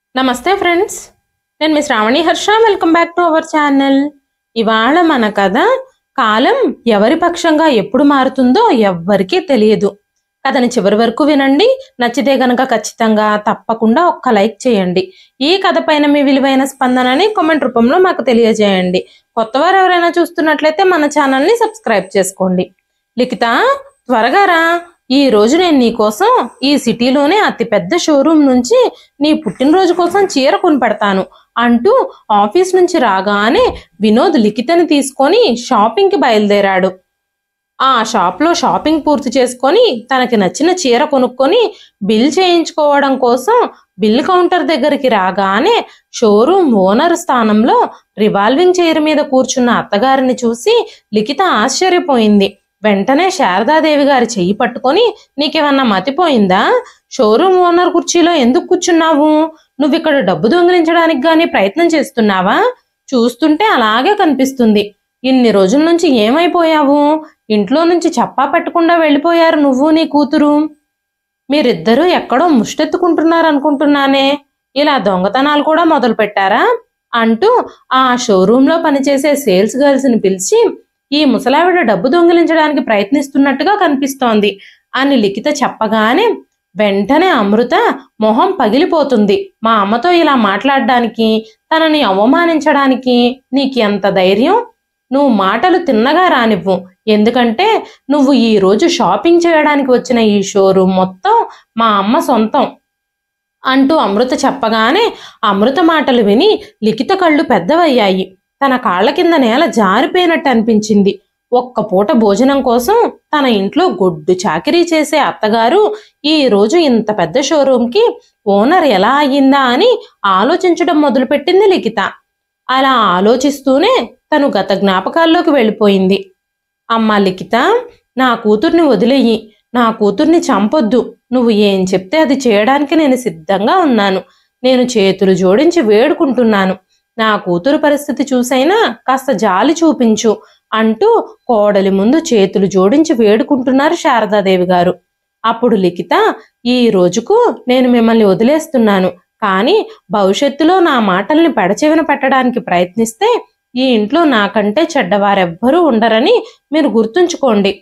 నమస్తే ఫ్రెండ్స్ నేను మీ Shravani Harsha welcome back to our channel ఇవాళ మన కథ కాలం ఎవరి పక్షంగా ఎప్పుడు మారుతుందో ఎవ్వరికీ తెలియదు కథని చివరి వరకు వినండి నచ్చితే గనక ఖచ్చితంగా తప్పకుండా ఒక్క లైక్ చేయండి ఈ కథ పైన మీ విలువైన స్పందనని కామెంట్ రూపంలో మాకు తెలియజేయండి కొత్తవారు ఎవరైనా చూస్తున్నట్లయితే మన ఛానల్ని సబ్స్క్రైబ్ చేసుకోండి లిఖిత త్వరగా రా ఈ రోజు నేను నీకోసం ఈ సిటీలోనే అతిపెద్ద షోరూమ్ నుంచి నీ పుట్టినరోజు కోసం చీర కొనిపెడతాను అంటూ ఆఫీస్ నుంచి రాగానే వినోద్ లిఖితని తీసుకొని షాపింగ్కి బయలుదేరాడు ఆ షాప్లో షాపింగ్ పూర్తి చేసుకొని తనకి నచ్చిన చీర కొనుక్కొని బిల్ చేయించుకోవడం కోసం బిల్ కౌంటర్ దగ్గరికి రాగానే షోరూమ్ ఓనర్ స్థానంలో రివాల్వింగ్ చైర్ మీద కూర్చున్న అత్తగారిని చూసి లిఖిత ఆశ్చర్యపోయింది వెంటనే శారదాదేవి గారి చెయ్యి పట్టుకొని నీకేమన్నా మతిపోయిందా షోరూమ్ ఓనర్ కుర్చీలో ఎందుకు కూర్చున్నావు నువ్వు ఇక్కడ డబ్బు దొంగిలించడానికి గానీ ప్రయత్నం చేస్తున్నావా చూస్తుంటే అలాగే కనిపిస్తుంది ఇన్ని రోజుల నుంచి ఏమైపోయావు ఇంట్లో నుంచి చప్పా పెట్టకుండా వెళ్ళిపోయారు నువ్వు నీ కూతురు మీరిద్దరూ ఎక్కడో ముష్టెత్తుకుంటున్నారనుకుంటున్నానే ఇలా దొంగతనాలు కూడా మొదలు పెట్టారా అంటూ ఆ షోరూంలో పనిచేసే సేల్స్ గర్ల్స్ని పిలిచి ఈ ముసలావిడ డబ్బు దొంగిలించడానికి ప్రయత్నిస్తున్నట్టుగా కనిపిస్తోంది అని లిఖిత చెప్పగానే వెంటనే అమృత మొహం పగిలిపోతుంది మా అమ్మతో ఇలా మాట్లాడడానికి తనని అవమానించడానికి నీకు ఎంత ధైర్యం నువ్వు మాటలు తిన్నగా రానివ్వు ఎందుకంటే నువ్వు ఈ రోజు షాపింగ్ చేయడానికి వచ్చిన ఈ షోరూమ్ మొత్తం మా అమ్మ సొంతం అంటూ అమృత చెప్పగానే అమృత మాటలు విని లిఖిత కళ్ళు పెద్దవయ్యాయి తన కాళ్ళ కింద నేల జారిపోయినట్టు అనిపించింది ఒక్క పూట భోజనం కోసం తన ఇంట్లో గొడ్డు చాకిరీ చేసే అత్తగారు ఈ రోజు ఇంత పెద్ద షోరూంకి ఓనర్ ఎలా అయ్యిందా అని ఆలోచించడం మొదలుపెట్టింది లిఖిత అలా ఆలోచిస్తూనే తను గత జ్ఞాపకాల్లోకి వెళ్ళిపోయింది అమ్మా లిఖిత నా కూతుర్ని వదిలేయి నా కూతుర్ని చంపొద్దు నువ్వు ఏం చెప్తే అది చేయడానికి నేను సిద్ధంగా ఉన్నాను నేను చేతులు జోడించి వేడుకుంటున్నాను నా కూతురు పరిస్థితి చూసైనా కాస్త జాలి చూపించు అంటూ కోడలి ముందు చేతులు జోడించి వేడుకుంటున్నారు శారదాదేవి గారు అప్పుడు లిఖిత ఈ రోజుకు నేను మిమ్మల్ని వదిలేస్తున్నాను కానీ భవిష్యత్తులో నా మాటల్ని పెడచెవిన పెట్టడానికి ప్రయత్నిస్తే ఈ ఇంట్లో నాకంటే చెడ్డవారెవ్వరూ ఉండరని మీరు గుర్తుంచుకోండి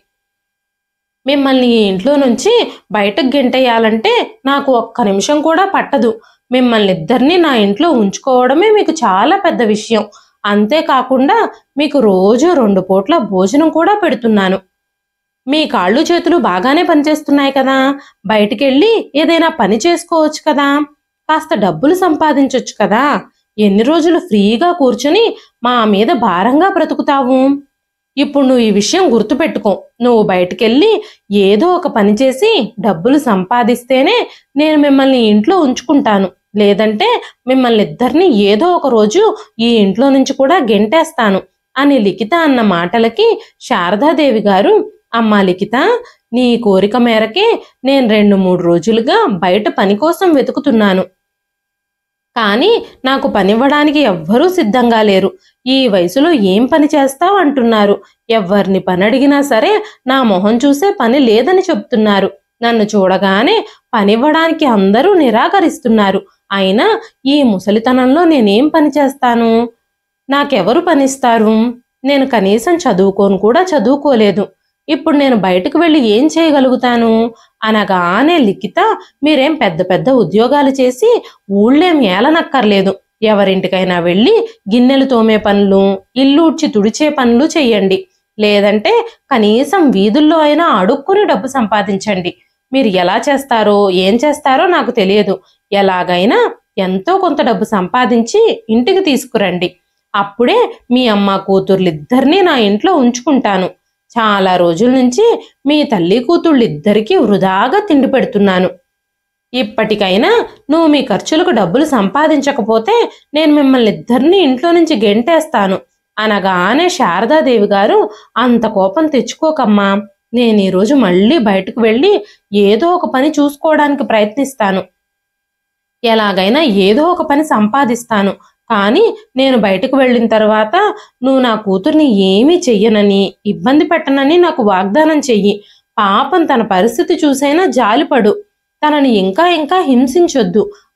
మిమ్మల్ని ఈ ఇంట్లో నుంచి బయటకు గెంటేయాలంటే నాకు ఒక్క నిమిషం కూడా పట్టదు మిమ్మల్ని ఇద్దరిని నా ఇంట్లో ఉంచుకోవడమే మీకు చాలా పెద్ద విషయం అంతేకాకుండా మీకు రోజు రెండు పూట్ల భోజనం కూడా పెడుతున్నాను మీ కాళ్ళు చేతులు బాగానే పనిచేస్తున్నాయి కదా బయటికెళ్ళి ఏదైనా పని చేసుకోవచ్చు కదా కాస్త డబ్బులు సంపాదించొచ్చు కదా ఎన్ని రోజులు ఫ్రీగా కూర్చుని మా మీద భారంగా బ్రతుకుతావు ఇప్పుడు నువ్వు ఈ విషయం గుర్తుపెట్టుకో నువ్వు బయటికెళ్ళి ఏదో ఒక పని చేసి డబ్బులు సంపాదిస్తేనే నేను మిమ్మల్ని ఇంట్లో ఉంచుకుంటాను లేదంటే మిమ్మల్ని ఇద్దరిని ఏదో ఒక రోజు ఈ ఇంట్లో నుంచి కూడా గెంటేస్తాను అని లిఖిత అన్న మాటలకి శారదాదేవి గారు అమ్మా లిఖిత నీ కోరిక మేరకే నేను రెండు మూడు రోజులుగా బయట పని కోసం వెతుకుతున్నాను కానీ నాకు పనివ్వడానికి ఎవ్వరూ సిద్ధంగా లేరు ఈ వయసులో ఏం పని చేస్తావు అంటున్నారు ఎవరిని పని అడిగినా సరే నా మొహం చూసే పని లేదని చెప్తున్నారు నన్ను చూడగానే పనివ్వడానికి అందరూ నిరాకరిస్తున్నారు అయినా ఈ ముసలితనంలో నేనేం పని చేస్తాను నాకెవరు పనిస్తారు నేను కనీసం చదువుకోను కూడా చదువుకోలేదు ఇప్పుడు నేను బయటకు వెళ్ళి ఏం చేయగలుగుతాను అనగానే లిఖిత మీరేం పెద్ద పెద్ద ఉద్యోగాలు చేసి ఊళ్ళేం ఏలనక్కర్లేదు ఎవరింటికైనా వెళ్ళి గిన్నెలు తోమే పనులు ఇల్లు ఉడ్చి తుడిచే పనులు చెయ్యండి లేదంటే కనీసం వీధుల్లో అయినా అడుక్కుని డబ్బు సంపాదించండి మీరు ఎలా చేస్తారో ఏం చేస్తారో నాకు తెలియదు ఎలాగైనా ఎంతో కొంత డబ్బు సంపాదించి ఇంటికి తీసుకురండి అప్పుడే మీ అమ్మ కూతుర్లిద్దరినీ నా ఇంట్లో ఉంచుకుంటాను చాలా రోజుల నుంచి మీ తల్లి కూతుళ్ళిద్దరికీ వృధాగా తిండి పెడుతున్నాను ఇప్పటికైనా నువ్వు మీ ఖర్చులకు డబ్బులు సంపాదించకపోతే నేను మిమ్మల్ని ఇద్దరిని ఇంట్లో నుంచి గెంటేస్తాను అనగానే శారదాదేవి గారు అంత కోపం తెచ్చుకోకమ్మా నేను ఈరోజు మళ్ళీ బయటకు వెళ్ళి ఏదో ఒక పని చూసుకోవడానికి ప్రయత్నిస్తాను ఎలాగైనా ఏదో ఒక పని సంపాదిస్తాను కానీ నేను బయటకు వెళ్ళిన తర్వాత నువ్వు నా కూతుర్ని ఏమీ చెయ్యనని ఇబ్బంది పెట్టనని నాకు వాగ్దానం చెయ్యి పాపం తన పరిస్థితి చూసైనా జాలిపడు తనని ఇంకా ఇంకా హింసించొద్దు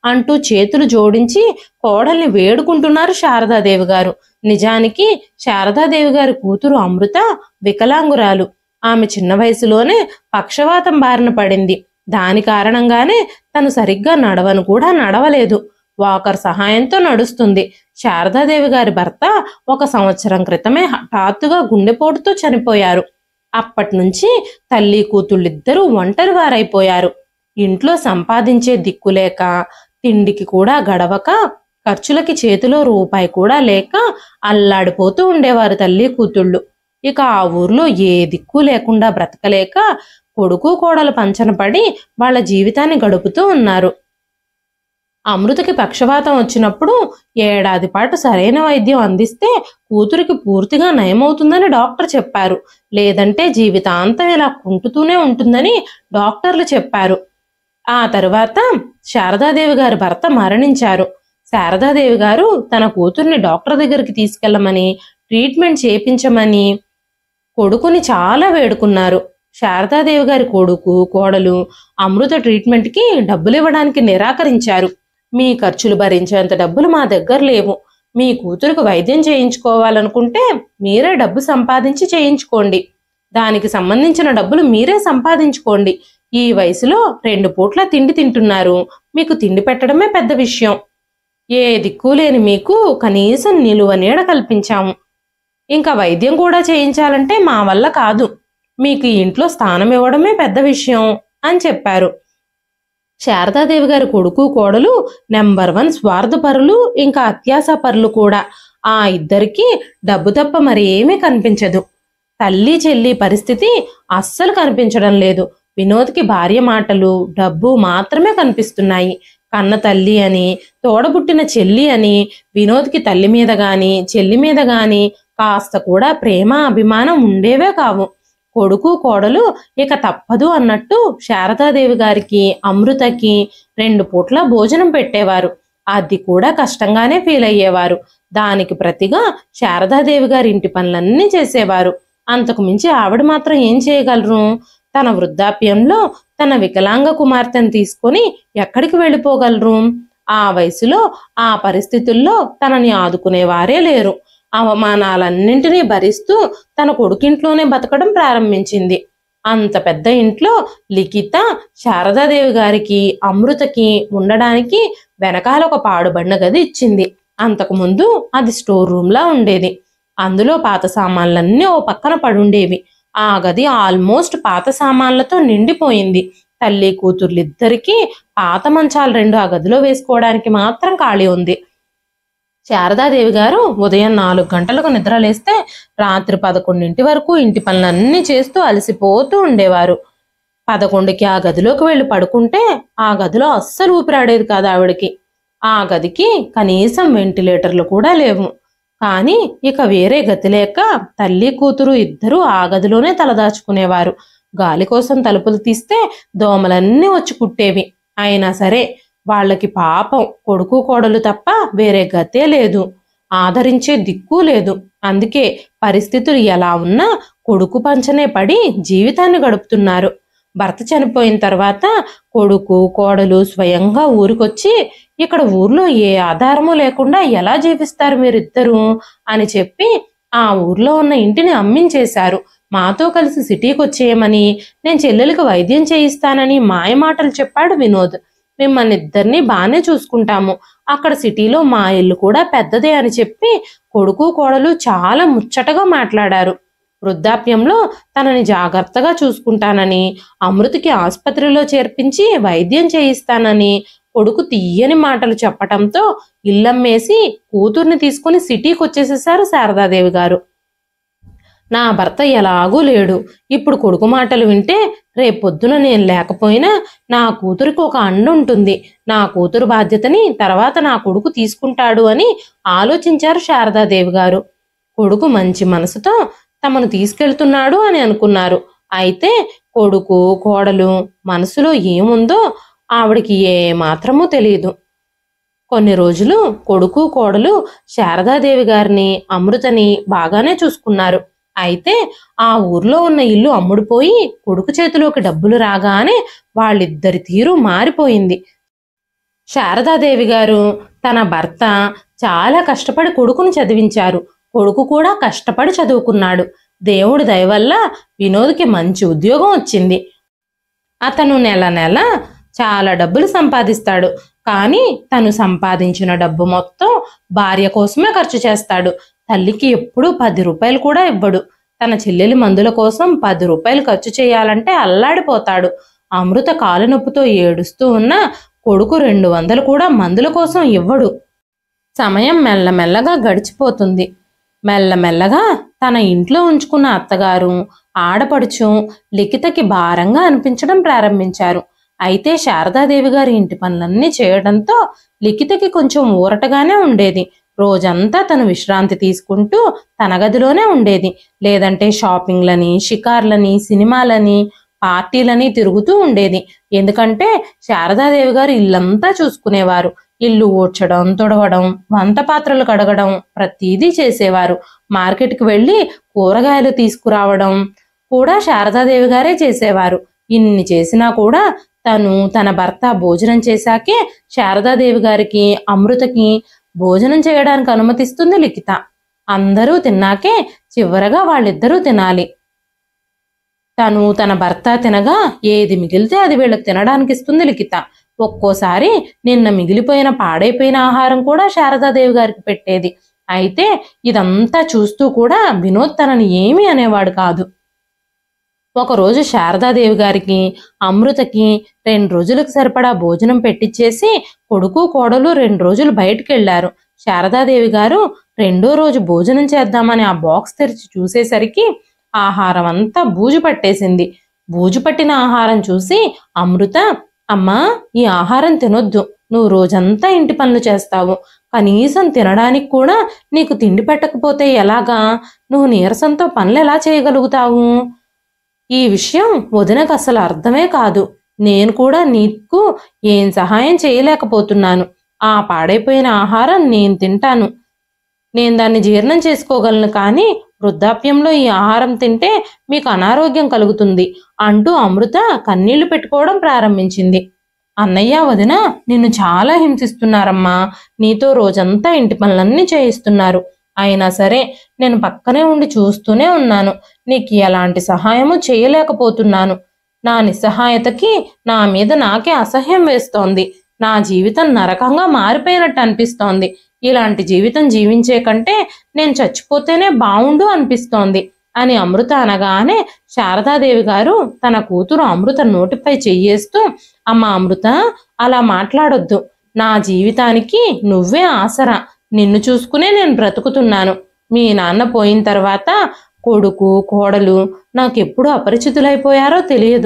అంటూ చేతులు జోడించి కోడల్ని వేడుకుంటున్నారు శారదాదేవి గారు నిజానికి శారదాదేవి గారి కూతురు అమృత వికలాంగురాలు ఆమె చిన్న వయసులోనే పక్షవాతం బారిన పడింది దాని కారణంగానే తను సరిగ్గా నడవను కూడా నడవలేదు వాకర్ సహాయంతో నడుస్తుంది శారదాదేవి గారి భర్త ఒక సంవత్సరం క్రితమే హఠాత్తుగా గుండెపోటుతో చనిపోయారు అప్పటి నుంచి తల్లి కూతుళ్ళిద్దరూ ఒంటరి వారైపోయారు ఇంట్లో సంపాదించే దిక్కులేక తిండికి కూడా గడవక ఖర్చులకి చేతిలో రూపాయి కూడా లేక అల్లాడిపోతూ ఉండేవారు తల్లి కూతుళ్ళు ఇక ఆ ఊర్లో ఏ దిక్కు లేకుండా బ్రతకలేక కొడుకు కోడలు పంచన పడి వాళ్ళ జీవితాన్ని గడుపుతూ ఉన్నారు అమృతకి పక్షవాతం వచ్చినప్పుడు ఏడాది పాటు సరైన వైద్యం అందిస్తే కూతురికి పూర్తిగా నయమవుతుందని డాక్టర్ చెప్పారు లేదంటే జీవితాంతం ఇలా కుంటుతూనే ఉంటుందని డాక్టర్లు చెప్పారు ఆ తరువాత శారదాదేవి గారి భర్త మరణించారు శారదాదేవి గారు తన కూతుర్ని డాక్టర్ దగ్గరికి తీసుకెళ్ళమని ట్రీట్మెంట్ చేయించమని కొడుకుని చాలా వేడుకున్నారు శారదాదేవి గారి కొడుకు కోడలు అమృత ట్రీట్మెంట్కి డబ్బులు ఇవ్వడానికి నిరాకరించారు మీ ఖర్చులు భరించేంత డబ్బులు మా దగ్గర లేవు మీ కూతురుకు వైద్యం చేయించుకోవాలనుకుంటే మీరే డబ్బు సంపాదించి చేయించుకోండి దానికి సంబంధించిన డబ్బులు మీరే సంపాదించుకోండి ఈ వయసులో రెండు పూట్ల తిండి తింటున్నారు మీకు తిండి పెట్టడమే పెద్ద విషయం ఏ దిక్కు లేని మీకు కనీసం నిలువ నీడ కల్పించాము ఇంకా వైద్యం కూడా చేయించాలంటే మా వల్ల కాదు మీకు ఈ ఇంట్లో స్థానం ఇవ్వడమే పెద్ద విషయం అని చెప్పారు శారదాదేవి గారి కొడుకు కోడలు నెంబర్ వన్ స్వార్థపరులు ఇంకా అత్యాసపరులు కూడా ఆ ఇద్దరికి డబ్బు తప్ప మరి ఏమీ కనిపించదు తల్లి చెల్లి పరిస్థితి అస్సలు కనిపించడం లేదు వినోద్కి భార్య మాటలు డబ్బు మాత్రమే కనిపిస్తున్నాయి కన్న తల్లి అని తోడబుట్టిన చెల్లి అని వినోద్కి తల్లి మీద గాని చెల్లి మీద గాని కాస్త కూడా ప్రేమ అభిమానం ఉండేవే కావు కొడుకు కోడలు ఇక తప్పదు అన్నట్టు శారదాదేవి గారికి అమృతకి రెండు పూట్ల భోజనం పెట్టేవారు అది కూడా కష్టంగానే ఫీల్ అయ్యేవారు దానికి ప్రతిగా శారదాదేవి గారి ఇంటి పనులన్నీ చేసేవారు అంతకు మించి ఆవిడ మాత్రం ఏం చేయగలరు తన వృద్ధాప్యంలో తన వికలాంగ కుమార్తెను తీసుకొని ఎక్కడికి వెళ్ళిపోగలరు ఆ వయసులో ఆ పరిస్థితుల్లో తనని ఆదుకునేవారే లేరు అవమానాలన్నింటినీ భరిస్తూ తన కొడుకింట్లోనే బతకడం ప్రారంభించింది అంత పెద్ద ఇంట్లో లిఖిత శారదాదేవి గారికి అమృతకి ఉండడానికి వెనకాల ఒక పాడుబడిన గది ఇచ్చింది అంతకుముందు అది స్టోర్ రూమ్ లా ఉండేది అందులో పాత సామాన్లన్నీ ఓ పక్కన పడుండేవి ఆ గది ఆల్మోస్ట్ పాత సామాన్లతో నిండిపోయింది తల్లి కూతుర్లిద్దరికీ పాత మంచాలు రెండు ఆ గదిలో వేసుకోవడానికి మాత్రం ఖాళీ ఉంది శారదాదేవి గారు ఉదయం నాలుగు గంటలకు నిద్రలేస్తే రాత్రి పదకొండింటి వరకు ఇంటి పనులన్నీ చేస్తూ అలసిపోతూ ఉండేవారు పదకొండుకి ఆ గదిలోకి వెళ్ళి పడుకుంటే ఆ గదిలో అస్సలు ఊపిరాడేది కాదు ఆవిడకి ఆ గదికి కనీసం వెంటిలేటర్లు కూడా లేవు కానీ ఇక వేరే గతి లేక తల్లి కూతురు ఇద్దరూ ఆ గదిలోనే తలదాచుకునేవారు గాలి కోసం తలుపులు తీస్తే దోమలన్నీ వచ్చి కుట్టేవి అయినా సరే వాళ్ళకి పాపం కొడుకు కోడలు తప్ప వేరే గతే లేదు ఆదరించే దిక్కు లేదు అందుకే పరిస్థితులు ఎలా ఉన్నా కొడుకు పంచనే పడి జీవితాన్ని గడుపుతున్నారు భర్త చనిపోయిన తర్వాత కొడుకు కోడలు స్వయంగా ఊరికొచ్చి ఇక్కడ ఊర్లో ఏ ఆధారము లేకుండా ఎలా జీవిస్తారు మీరిద్దరూ అని చెప్పి ఆ ఊర్లో ఉన్న ఇంటిని అమ్మించేశారు మాతో కలిసి సిటీకి వచ్చేయమని నేను చెల్లెలకు వైద్యం చేయిస్తానని మాయమాటలు చెప్పాడు వినోద్ మిమ్మల్ని ఇద్దరిని బాగానే చూసుకుంటాము అక్కడ సిటీలో మా ఇల్లు కూడా పెద్దదే అని చెప్పి కొడుకు కోడలు చాలా ముచ్చటగా మాట్లాడారు వృద్ధాప్యంలో తనని జాగ్రత్తగా చూసుకుంటానని అమృతికి ఆసుపత్రిలో చేర్పించి వైద్యం చేయిస్తానని కొడుకు తీయని మాటలు చెప్పటంతో ఇల్లమ్మేసి కూతుర్ని తీసుకుని సిటీకి వచ్చేసేసారు శారదాదేవి గారు నా భర్త ఎలాగూ లేడు ఇప్పుడు కొడుకు మాటలు వింటే రేపొద్దున నేను లేకపోయినా నా కూతురికి ఒక అండ ఉంటుంది నా కూతురు బాధ్యతని తర్వాత నా కొడుకు తీసుకుంటాడు అని ఆలోచించారు శారదాదేవి గారు కొడుకు మంచి మనసుతో తమను తీసుకెళ్తున్నాడు అని అనుకున్నారు అయితే కొడుకు కోడలు మనసులో ఏముందో ఆవిడకి ఏ మాత్రమూ తెలియదు కొన్ని రోజులు కొడుకు కోడలు శారదాదేవి గారిని అమృతని బాగానే చూసుకున్నారు అయితే ఆ ఊర్లో ఉన్న ఇల్లు అమ్ముడుపోయి కొడుకు చేతిలోకి డబ్బులు రాగానే వాళ్ళిద్దరి తీరు మారిపోయింది శారదాదేవి గారు తన భర్త చాలా కష్టపడి కొడుకును చదివించారు కొడుకు కూడా కష్టపడి చదువుకున్నాడు దేవుడి దయ వల్ల వినోద్కి మంచి ఉద్యోగం వచ్చింది అతను నెల నెల చాలా డబ్బులు సంపాదిస్తాడు కానీ తను సంపాదించిన డబ్బు మొత్తం భార్య కోసమే ఖర్చు చేస్తాడు తల్లికి ఎప్పుడూ పది రూపాయలు కూడా ఇవ్వడు తన చెల్లెలి మందుల కోసం పది రూపాయలు ఖర్చు చేయాలంటే అల్లాడిపోతాడు అమృత కాలు నొప్పితో ఏడుస్తూ ఉన్న కొడుకు రెండు వందలు కూడా మందుల కోసం ఇవ్వడు సమయం మెల్లమెల్లగా గడిచిపోతుంది మెల్లమెల్లగా తన ఇంట్లో ఉంచుకున్న అత్తగారు ఆడపడుచు లిఖితకి భారంగా అనిపించడం ప్రారంభించారు అయితే శారదాదేవి గారి ఇంటి పనులన్నీ చేయడంతో లిఖితకి కొంచెం ఊరటగానే ఉండేది రోజంతా తను విశ్రాంతి తీసుకుంటూ తన గదిలోనే ఉండేది లేదంటే షాపింగ్లని షికార్లని సినిమాలని పార్టీలని తిరుగుతూ ఉండేది ఎందుకంటే శారదాదేవి గారు ఇల్లంతా చూసుకునేవారు ఇల్లు ఊడ్చడం తుడవడం వంట పాత్రలు కడగడం ప్రతిదీ చేసేవారు మార్కెట్కి వెళ్ళి కూరగాయలు తీసుకురావడం కూడా శారదాదేవి గారే చేసేవారు ఇన్ని చేసినా కూడా తను తన భర్త భోజనం చేశాకే శారదాదేవి గారికి అమృతకి భోజనం చేయడానికి అనుమతిస్తుంది లిఖిత అందరూ తిన్నాకే చివరగా వాళ్ళిద్దరూ తినాలి తను తన భర్త తినగా ఏది మిగిలితే అది వీళ్ళకి తినడానికి ఇస్తుంది లిఖిత ఒక్కోసారి నిన్న మిగిలిపోయిన పాడైపోయిన ఆహారం కూడా శారదాదేవి గారికి పెట్టేది అయితే ఇదంతా చూస్తూ కూడా వినోద్ తనని ఏమీ అనేవాడు కాదు ఒకరోజు శారదాదేవి గారికి అమృతకి రెండు రోజులకు సరిపడా భోజనం పెట్టించేసి కొడుకు కోడలు రెండు రోజులు బయటికి వెళ్లారు శారదాదేవి గారు రెండో రోజు భోజనం చేద్దామని ఆ బాక్స్ తెరిచి చూసేసరికి ఆహారం అంతా బూజు పట్టేసింది బూజు పట్టిన ఆహారం చూసి అమృత అమ్మా ఈ ఆహారం తినొద్దు నువ్వు రోజంతా ఇంటి పనులు చేస్తావు కనీసం తినడానికి కూడా నీకు తిండి పెట్టకపోతే ఎలాగా నువ్వు నీరసంతో పనులు ఎలా చేయగలుగుతావు ఈ విషయం వదినకు అసలు అర్థమే కాదు నేను కూడా నీకు ఏం సహాయం చేయలేకపోతున్నాను ఆ పాడైపోయిన ఆహారం నేను తింటాను నేను దాన్ని జీర్ణం చేసుకోగలను కానీ వృద్ధాప్యంలో ఈ ఆహారం తింటే మీకు అనారోగ్యం కలుగుతుంది అంటూ అమృత కన్నీళ్లు పెట్టుకోవడం ప్రారంభించింది అన్నయ్య వదిన నిన్ను చాలా హింసిస్తున్నారమ్మా నీతో రోజంతా ఇంటి పనులన్నీ చేయిస్తున్నారు అయినా సరే నేను పక్కనే ఉండి చూస్తూనే ఉన్నాను నీకు ఎలాంటి సహాయము చేయలేకపోతున్నాను నా నిస్సహాయతకి నా మీద నాకే అసహ్యం వేస్తోంది నా జీవితం నరకంగా మారిపోయినట్టు అనిపిస్తోంది ఇలాంటి జీవితం జీవించే కంటే నేను చచ్చిపోతేనే బావుండు అనిపిస్తోంది అని అమృత అనగానే శారదాదేవి గారు తన కూతురు అమృత నోటిపై చెయ్యేస్తూ అమ్మ అమృత అలా మాట్లాడొద్దు నా జీవితానికి నువ్వే ఆసరా నిన్ను చూసుకునే నేను బ్రతుకుతున్నాను మీ నాన్న పోయిన తర్వాత కొడుకు కోడలు నాకెప్పుడు అపరిచితులైపోయారో తెలియదు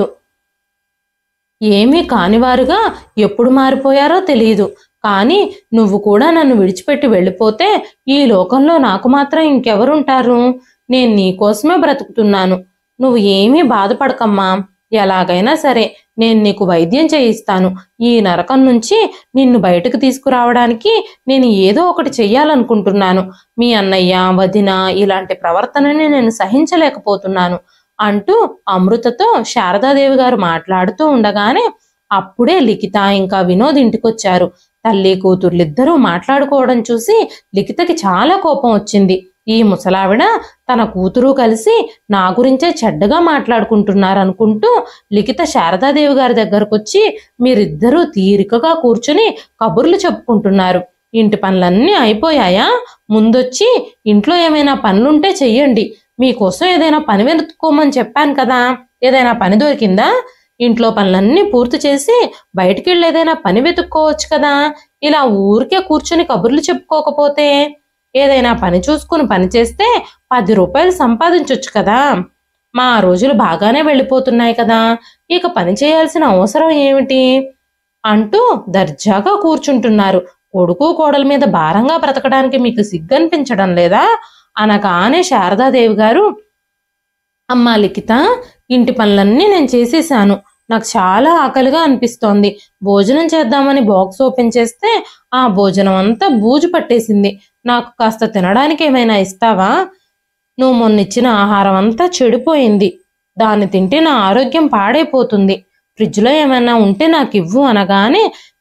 ఏమీ కానివారుగా ఎప్పుడు మారిపోయారో తెలియదు కానీ నువ్వు కూడా నన్ను విడిచిపెట్టి వెళ్ళిపోతే ఈ లోకంలో నాకు మాత్రం ఇంకెవరుంటారు నేను నీకోసమే బ్రతుకుతున్నాను నువ్వు ఏమీ బాధపడకమ్మా ఎలాగైనా సరే నేను నీకు వైద్యం చేయిస్తాను ఈ నరకం నుంచి నిన్ను బయటకు తీసుకురావడానికి నేను ఏదో ఒకటి చెయ్యాలనుకుంటున్నాను మీ అన్నయ్య వదిన ఇలాంటి ప్రవర్తనని నేను సహించలేకపోతున్నాను అంటూ అమృతతో శారదాదేవి గారు మాట్లాడుతూ ఉండగానే అప్పుడే లిఖిత ఇంకా వినోద్ ఇంటికొచ్చారు తల్లి కూతుర్లిద్దరూ మాట్లాడుకోవడం చూసి లిఖితకి చాలా కోపం వచ్చింది ఈ ముసలావిడ తన కూతురు కలిసి నా గురించే చెడ్డగా మాట్లాడుకుంటున్నారనుకుంటూ లిఖిత శారదాదేవి గారి దగ్గరకు వచ్చి మీరిద్దరూ తీరికగా కూర్చుని కబుర్లు చెప్పుకుంటున్నారు ఇంటి పనులన్నీ అయిపోయాయా ముందొచ్చి ఇంట్లో ఏమైనా పనులుంటే చెయ్యండి మీకోసం ఏదైనా పని వెతుక్కోమని చెప్పాను కదా ఏదైనా పని దొరికిందా ఇంట్లో పనులన్నీ పూర్తి చేసి బయటికి వెళ్ళి ఏదైనా పని వెతుక్కోవచ్చు కదా ఇలా ఊరికే కూర్చుని కబుర్లు చెప్పుకోకపోతే ఏదైనా పని చూసుకుని పని చేస్తే పది రూపాయలు సంపాదించొచ్చు కదా మా రోజులు బాగానే వెళ్ళిపోతున్నాయి కదా ఇక పని చేయాల్సిన అవసరం ఏమిటి అంటూ దర్జాగా కూర్చుంటున్నారు కొడుకు కోడల మీద భారంగా బ్రతకడానికి మీకు సిగ్గనిపించడం లేదా అనగానే శారదాదేవి గారు అమ్మా లిఖిత ఇంటి పనులన్నీ నేను చేసేసాను నాకు చాలా ఆకలిగా అనిపిస్తోంది భోజనం చేద్దామని బాక్స్ ఓపెన్ చేస్తే ఆ భోజనం అంతా బూజు పట్టేసింది నాకు కాస్త తినడానికి ఏమైనా ఇస్తావా నువ్వు మొన్న ఇచ్చిన ఆహారం అంతా చెడిపోయింది దాన్ని తింటే నా ఆరోగ్యం పాడైపోతుంది ఫ్రిడ్జ్లో ఏమైనా ఉంటే నాకు ఇవ్వు అనగానే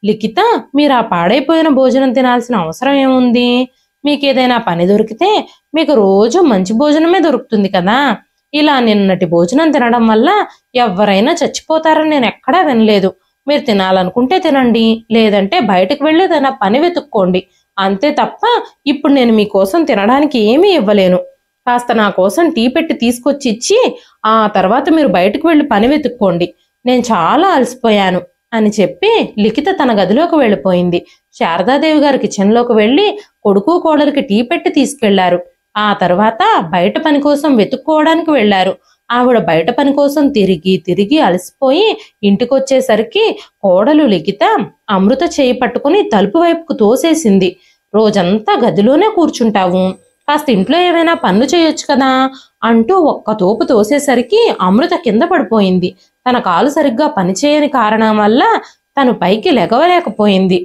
లిఖిత మీరు ఆ పాడైపోయిన భోజనం తినాల్సిన అవసరం ఏముంది మీకు ఏదైనా పని దొరికితే మీకు రోజు మంచి భోజనమే దొరుకుతుంది కదా ఇలా నిన్నటి భోజనం తినడం వల్ల ఎవరైనా చచ్చిపోతారని నేను ఎక్కడా వినలేదు మీరు తినాలనుకుంటే తినండి లేదంటే బయటకు వెళ్ళి ఏదైనా పని వెతుక్కోండి అంతే తప్ప ఇప్పుడు నేను మీకోసం తినడానికి ఏమీ ఇవ్వలేను కాస్త నా కోసం టీ పెట్టి తీసుకొచ్చి ఇచ్చి ఆ తర్వాత మీరు బయటకు వెళ్ళి పని వెతుక్కోండి నేను చాలా అలసిపోయాను అని చెప్పి లిఖిత తన గదిలోకి వెళ్ళిపోయింది శారదాదేవి గారు కిచెన్లోకి వెళ్ళి కొడుకు కోడలికి టీ పెట్టి తీసుకెళ్లారు ఆ తర్వాత బయట పని కోసం వెతుక్కోవడానికి వెళ్లారు ఆవిడ బయట పని కోసం తిరిగి తిరిగి అలసిపోయి ఇంటికొచ్చేసరికి కోడలు లిఖిత అమృత చేయి పట్టుకుని తలుపు వైపుకు తోసేసింది రోజంతా గదిలోనే కూర్చుంటావు కాస్త ఇంట్లో ఏమైనా పనులు చేయొచ్చు కదా అంటూ ఒక్క తోపు తోసేసరికి అమృత కింద పడిపోయింది తన కాలు సరిగ్గా పనిచేయని కారణం వల్ల తను పైకి లెగవలేకపోయింది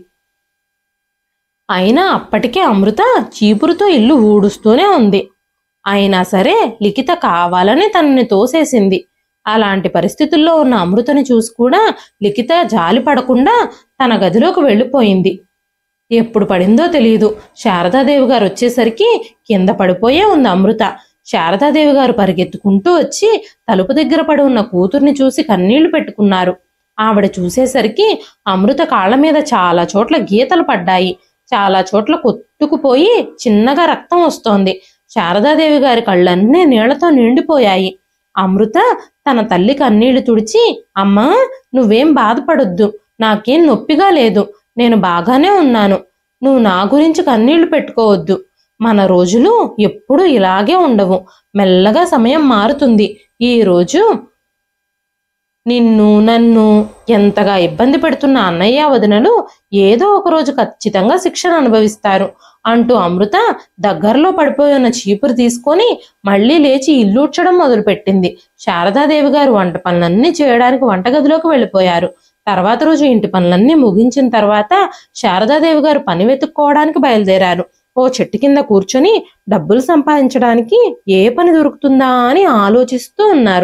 అయినా అప్పటికే అమృత చీపురుతో ఇల్లు ఊడుస్తూనే ఉంది అయినా సరే లిఖిత కావాలని తనని తోసేసింది అలాంటి పరిస్థితుల్లో ఉన్న అమృతని చూసి కూడా లిఖిత జాలి పడకుండా తన గదిలోకి వెళ్ళిపోయింది ఎప్పుడు పడిందో తెలియదు శారదాదేవి గారు వచ్చేసరికి కింద పడిపోయే ఉంది అమృత శారదాదేవి గారు పరిగెత్తుకుంటూ వచ్చి తలుపు దగ్గర పడి ఉన్న కూతుర్ని చూసి కన్నీళ్లు పెట్టుకున్నారు ఆవిడ చూసేసరికి అమృత కాళ్ళ మీద చాలా చోట్ల గీతలు పడ్డాయి చాలా చోట్ల కొట్టుకుపోయి చిన్నగా రక్తం వస్తోంది శారదాదేవి గారి కళ్ళన్నీ నీళ్లతో నిండిపోయాయి అమృత తన తల్లి కన్నీళ్లు తుడిచి అమ్మా నువ్వేం బాధపడొద్దు నాకేం నొప్పిగా లేదు నేను బాగానే ఉన్నాను నువ్వు నా గురించి కన్నీళ్లు పెట్టుకోవద్దు మన రోజులు ఎప్పుడూ ఇలాగే ఉండవు మెల్లగా సమయం మారుతుంది ఈ రోజు నిన్ను నన్ను ఎంతగా ఇబ్బంది పెడుతున్న అన్నయ్య వదినలు ఏదో ఒక రోజు ఖచ్చితంగా శిక్షణ అనుభవిస్తారు అంటూ అమృత దగ్గరలో పడిపోయి ఉన్న చీపురు తీసుకొని మళ్ళీ లేచి ఇల్లూడ్చడం మొదలుపెట్టింది శారదాదేవి గారు వంట పనులన్నీ చేయడానికి వంటగదిలోకి వెళ్ళిపోయారు తర్వాత రోజు ఇంటి పనులన్నీ ముగించిన తర్వాత శారదాదేవి గారు పని వెతుక్కోవడానికి బయలుదేరారు ఓ చెట్టు కింద కూర్చొని డబ్బులు సంపాదించడానికి ఏ పని దొరుకుతుందా అని ఆలోచిస్తూ ఉన్నారు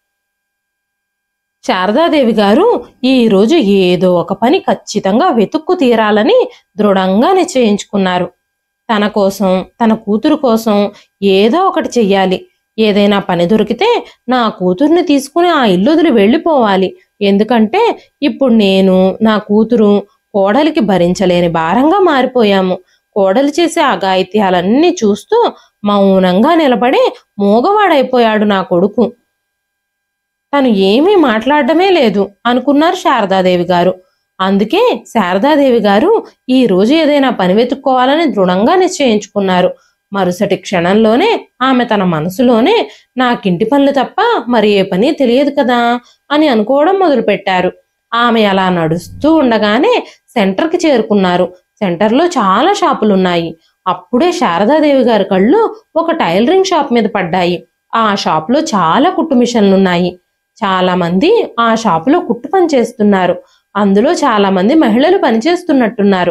శారదాదేవి గారు ఈ రోజు ఏదో ఒక పని ఖచ్చితంగా వెతుక్కు తీరాలని దృఢంగా నిశ్చయించుకున్నారు తన కోసం తన కూతురు కోసం ఏదో ఒకటి చెయ్యాలి ఏదైనా పని దొరికితే నా కూతుర్ని తీసుకుని ఆ ఇల్లు వదిలి వెళ్ళిపోవాలి ఎందుకంటే ఇప్పుడు నేను నా కూతురు కోడలికి భరించలేని భారంగా మారిపోయాము కోడలు చేసే అఘాయిత్యాలన్నీ చూస్తూ మౌనంగా నిలబడి మూగవాడైపోయాడు నా కొడుకు తను ఏమీ మాట్లాడడమే లేదు అనుకున్నారు శారదాదేవి గారు అందుకే శారదాదేవి గారు ఈ రోజు ఏదైనా పని వెతుక్కోవాలని దృఢంగా నిశ్చయించుకున్నారు మరుసటి క్షణంలోనే ఆమె తన మనసులోనే నాకింటి పనులు తప్ప మరి ఏ పని తెలియదు కదా అని అనుకోవడం మొదలుపెట్టారు ఆమె అలా నడుస్తూ ఉండగానే సెంటర్కి చేరుకున్నారు సెంటర్లో చాలా షాపులు ఉన్నాయి అప్పుడే శారదాదేవి గారి కళ్ళు ఒక టైలరింగ్ షాప్ మీద పడ్డాయి ఆ షాప్లో చాలా కుట్టు మిషన్లు ఉన్నాయి చాలా మంది ఆ షాపులో కుట్టు పని చేస్తున్నారు అందులో చాలా మంది మహిళలు పనిచేస్తున్నట్టున్నారు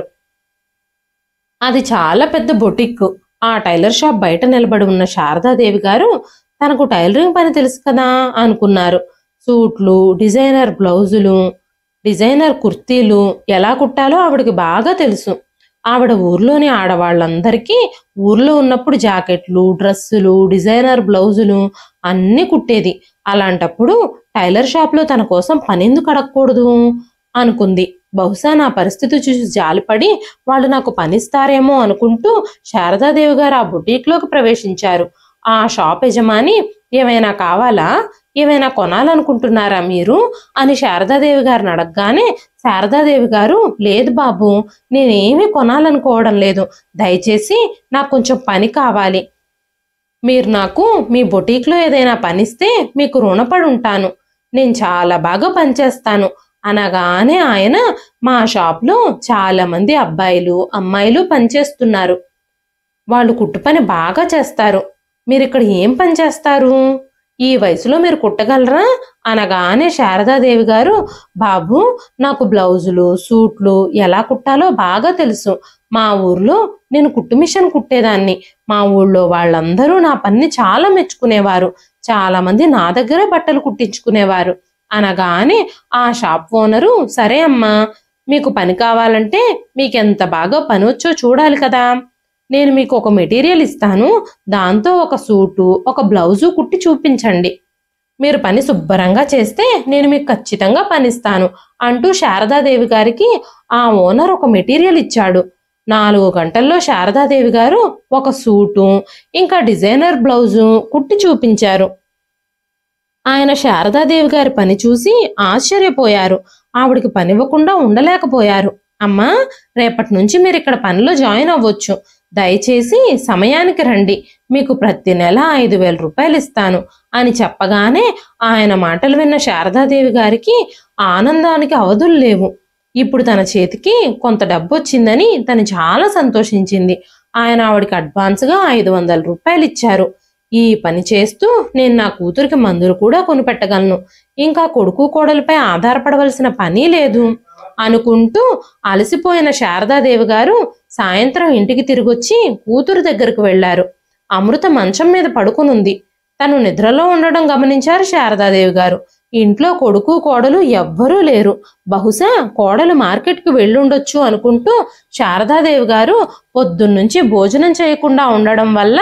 అది చాలా పెద్ద బొటిక్ ఆ టైలర్ షాప్ బయట నిలబడి ఉన్న శారదాదేవి గారు తనకు టైలరింగ్ పని తెలుసు కదా అనుకున్నారు సూట్లు డిజైనర్ బ్లౌజులు డిజైనర్ కుర్తీలు ఎలా కుట్టాలో ఆవిడకి బాగా తెలుసు ఆవిడ ఊర్లోని ఆడవాళ్ళందరికీ ఊర్లో ఉన్నప్పుడు జాకెట్లు డ్రెస్సులు డిజైనర్ బ్లౌజులు అన్నీ కుట్టేది అలాంటప్పుడు టైలర్ షాప్లో తన కోసం పనెందుకు అడగకూడదు అనుకుంది బహుశా నా పరిస్థితి చూసి జాలిపడి వాళ్ళు నాకు పనిస్తారేమో అనుకుంటూ శారదాదేవి గారు ఆ బుటీక్లోకి ప్రవేశించారు ఆ షాప్ యజమాని ఏమైనా కావాలా ఏమైనా కొనాలనుకుంటున్నారా మీరు అని శారదాదేవి గారిని అడగగానే శారదాదేవి గారు లేదు బాబు నేనేమీ కొనాలనుకోవడం లేదు దయచేసి నాకు కొంచెం పని కావాలి మీరు నాకు మీ బొటీక్లో ఏదైనా పనిస్తే మీకు రుణపడి ఉంటాను నేను చాలా బాగా పనిచేస్తాను అనగానే ఆయన మా షాప్లో చాలా మంది అబ్బాయిలు అమ్మాయిలు పనిచేస్తున్నారు వాళ్ళు కుట్టు పని బాగా చేస్తారు మీరు ఇక్కడ ఏం పని చేస్తారు ఈ వయసులో మీరు కుట్టగలరా అనగానే శారదాదేవి గారు బాబు నాకు బ్లౌజులు సూట్లు ఎలా కుట్టాలో బాగా తెలుసు మా ఊర్లో నేను కుట్టు మిషన్ కుట్టేదాన్ని మా ఊళ్ళో వాళ్ళందరూ నా పని చాలా మెచ్చుకునేవారు చాలా మంది నా దగ్గరే బట్టలు కుట్టించుకునేవారు అనగానే ఆ షాప్ ఓనరు సరే అమ్మా మీకు పని కావాలంటే మీకు ఎంత బాగా పని వచ్చో చూడాలి కదా నేను మీకు ఒక మెటీరియల్ ఇస్తాను దాంతో ఒక సూటు ఒక బ్లౌజు కుట్టి చూపించండి మీరు పని శుభ్రంగా చేస్తే నేను మీకు ఖచ్చితంగా పనిస్తాను అంటూ శారదాదేవి గారికి ఆ ఓనర్ ఒక మెటీరియల్ ఇచ్చాడు నాలుగు గంటల్లో శారదాదేవి గారు ఒక సూటు ఇంకా డిజైనర్ బ్లౌజు కుట్టి చూపించారు ఆయన శారదాదేవి గారి పని చూసి ఆశ్చర్యపోయారు ఆవిడికి పనివ్వకుండా ఉండలేకపోయారు అమ్మా రేపటి నుంచి మీరు ఇక్కడ పనిలో జాయిన్ అవ్వచ్చు దయచేసి సమయానికి రండి మీకు ప్రతి నెల ఐదు వేల రూపాయలు ఇస్తాను అని చెప్పగానే ఆయన మాటలు విన్న శారదాదేవి గారికి ఆనందానికి అవధులు లేవు ఇప్పుడు తన చేతికి కొంత డబ్బు వచ్చిందని తను చాలా సంతోషించింది ఆయన ఆవిడకి అడ్వాన్స్గా ఐదు వందల రూపాయలు ఇచ్చారు ఈ పని చేస్తూ నేను నా కూతురికి మందులు కూడా కొనిపెట్టగలను ఇంకా కొడుకు కోడలిపై ఆధారపడవలసిన పని లేదు అనుకుంటూ అలసిపోయిన శారదాదేవి గారు సాయంత్రం ఇంటికి తిరిగొచ్చి కూతురు దగ్గరకు వెళ్లారు అమృత మంచం మీద పడుకునుంది తను నిద్రలో ఉండడం గమనించారు శారదాదేవి గారు ఇంట్లో కొడుకు కోడలు ఎవ్వరూ లేరు బహుశా కోడలు మార్కెట్కి వెళ్ళుండొచ్చు అనుకుంటూ శారదాదేవి గారు పొద్దున్నుంచి భోజనం చేయకుండా ఉండడం వల్ల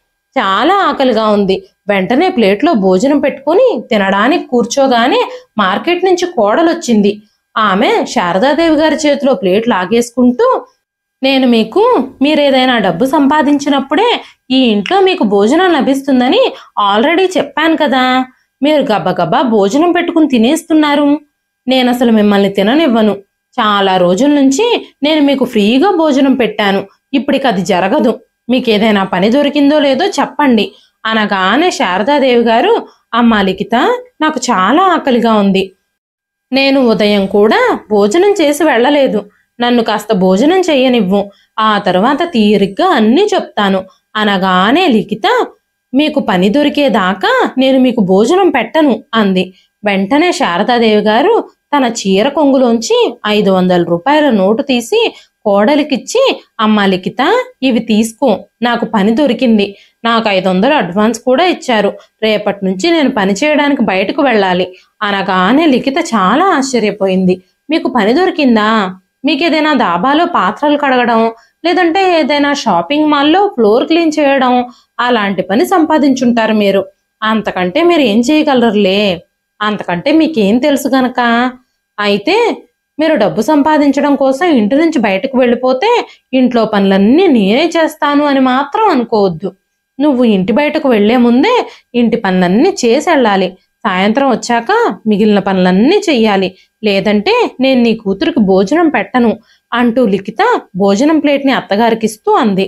చాలా ఆకలిగా ఉంది వెంటనే ప్లేట్లో భోజనం పెట్టుకుని తినడానికి కూర్చోగానే మార్కెట్ నుంచి కోడలొచ్చింది ఆమె శారదాదేవి గారి చేతిలో ప్లేట్ లాగేసుకుంటూ నేను మీకు మీరేదైనా డబ్బు సంపాదించినప్పుడే ఈ ఇంట్లో మీకు భోజనం లభిస్తుందని ఆల్రెడీ చెప్పాను కదా మీరు గబగబా భోజనం పెట్టుకుని తినేస్తున్నారు నేను అసలు మిమ్మల్ని తిననివ్వను చాలా రోజుల నుంచి నేను మీకు ఫ్రీగా భోజనం పెట్టాను ఇప్పటికి అది జరగదు మీకు ఏదైనా పని దొరికిందో లేదో చెప్పండి అనగానే శారదాదేవి గారు అమ్మా లిఖిత నాకు చాలా ఆకలిగా ఉంది నేను ఉదయం కూడా భోజనం చేసి వెళ్ళలేదు నన్ను కాస్త భోజనం చెయ్యనివ్వు ఆ తర్వాత తీరిగ్గా అన్నీ చెప్తాను అనగానే లిఖిత మీకు పని దొరికేదాకా నేను మీకు భోజనం పెట్టను అంది వెంటనే శారదాదేవి గారు తన చీర కొంగులోంచి ఐదు వందల రూపాయల నోటు తీసి కోడలికిచ్చి అమ్మా లిఖిత ఇవి తీసుకో నాకు పని దొరికింది నాకు ఐదు వందలు అడ్వాన్స్ కూడా ఇచ్చారు రేపటి నుంచి నేను పని చేయడానికి బయటకు వెళ్ళాలి అనగానే లిఖిత చాలా ఆశ్చర్యపోయింది మీకు పని దొరికిందా మీకు ఏదైనా దాబాలో పాత్రలు కడగడం లేదంటే ఏదైనా షాపింగ్ మాల్లో ఫ్లోర్ క్లీన్ చేయడం అలాంటి పని సంపాదించుంటారు మీరు అంతకంటే మీరు ఏం చేయగలరులే అంతకంటే మీకేం తెలుసు గనక అయితే మీరు డబ్బు సంపాదించడం కోసం ఇంటి నుంచి బయటకు వెళ్ళిపోతే ఇంట్లో పనులన్నీ నేనే చేస్తాను అని మాత్రం అనుకోవద్దు నువ్వు ఇంటి బయటకు వెళ్లే ముందే ఇంటి పనులన్నీ చేసి వెళ్ళాలి సాయంత్రం వచ్చాక మిగిలిన పనులన్నీ చెయ్యాలి లేదంటే నేను నీ కూతురికి భోజనం పెట్టను అంటూ లిఖిత భోజనం ప్లేట్ని అత్తగారికిస్తూ అంది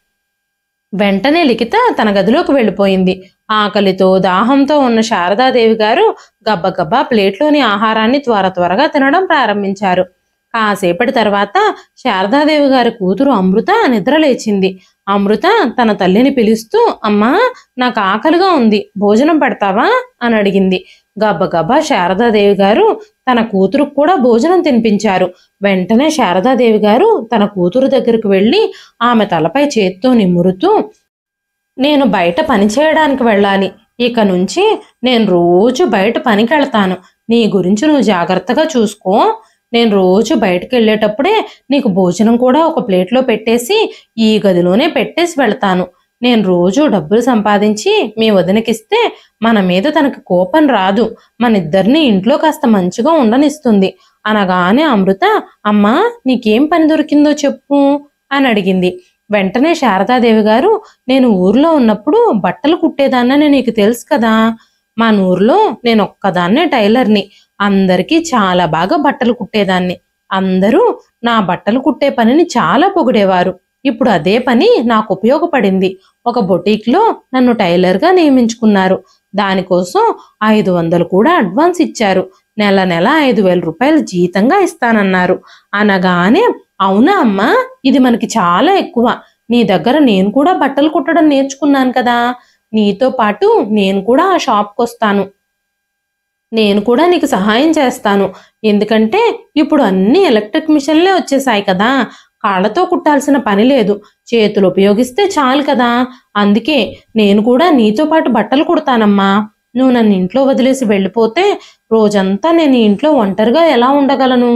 వెంటనే లిఖిత తన గదిలోకి వెళ్ళిపోయింది ఆకలితో దాహంతో ఉన్న శారదాదేవి గారు గబ్బగబ్బా ప్లేట్లోని ఆహారాన్ని త్వర త్వరగా తినడం ప్రారంభించారు కాసేపటి తర్వాత శారదాదేవి గారి కూతురు అమృత నిద్రలేచింది అమృత తన తల్లిని పిలుస్తూ అమ్మా నాకు ఆకలిగా ఉంది భోజనం పెడతావా అని అడిగింది గబ్బగబ్బా శారదాదేవి గారు తన కూతురుకు కూడా భోజనం తినిపించారు వెంటనే శారదాదేవి గారు తన కూతురు దగ్గరికి వెళ్ళి ఆమె తలపై చేత్తో నిమురుతూ నేను బయట పని చేయడానికి వెళ్ళాలి ఇక నుంచి నేను రోజు బయట పనికి వెళ్తాను నీ గురించి నువ్వు జాగ్రత్తగా చూసుకో నేను రోజు బయటకు వెళ్ళేటప్పుడే నీకు భోజనం కూడా ఒక ప్లేట్లో పెట్టేసి ఈ గదిలోనే పెట్టేసి వెళ్తాను నేను రోజు డబ్బులు సంపాదించి మీ వదినకిస్తే మన మీద తనకి కోపం రాదు మన ఇద్దరిని ఇంట్లో కాస్త మంచిగా ఉండనిస్తుంది అనగానే అమృత అమ్మా నీకేం పని దొరికిందో చెప్పు అని అడిగింది వెంటనే శారదాదేవి గారు నేను ఊర్లో ఉన్నప్పుడు బట్టలు కుట్టేదాన్నని నీకు తెలుసు కదా మా ఊర్లో నేను ఒక్కదాన్నే టైలర్ని అందరికీ చాలా బాగా బట్టలు కుట్టేదాన్ని అందరూ నా బట్టలు కుట్టే పనిని చాలా పొగిడేవారు ఇప్పుడు అదే పని నాకు ఉపయోగపడింది ఒక బొటీక్లో నన్ను టైలర్గా నియమించుకున్నారు దానికోసం ఐదు వందలు కూడా అడ్వాన్స్ ఇచ్చారు నెల నెల ఐదు వేల రూపాయలు జీతంగా ఇస్తానన్నారు అనగానే అవునా అమ్మా ఇది మనకి చాలా ఎక్కువ నీ దగ్గర నేను కూడా బట్టలు కుట్టడం నేర్చుకున్నాను కదా నీతో పాటు నేను కూడా ఆ షాప్కి వస్తాను నేను కూడా నీకు సహాయం చేస్తాను ఎందుకంటే ఇప్పుడు అన్ని ఎలక్ట్రిక్ మిషన్లే వచ్చేసాయి కదా కాళ్ళతో కుట్టాల్సిన పని లేదు చేతులు ఉపయోగిస్తే చాలు కదా అందుకే నేను కూడా నీతో పాటు బట్టలు కుడతానమ్మా నువ్వు నన్ను ఇంట్లో వదిలేసి వెళ్ళిపోతే రోజంతా నేను ఈ ఇంట్లో ఒంటరిగా ఎలా ఉండగలను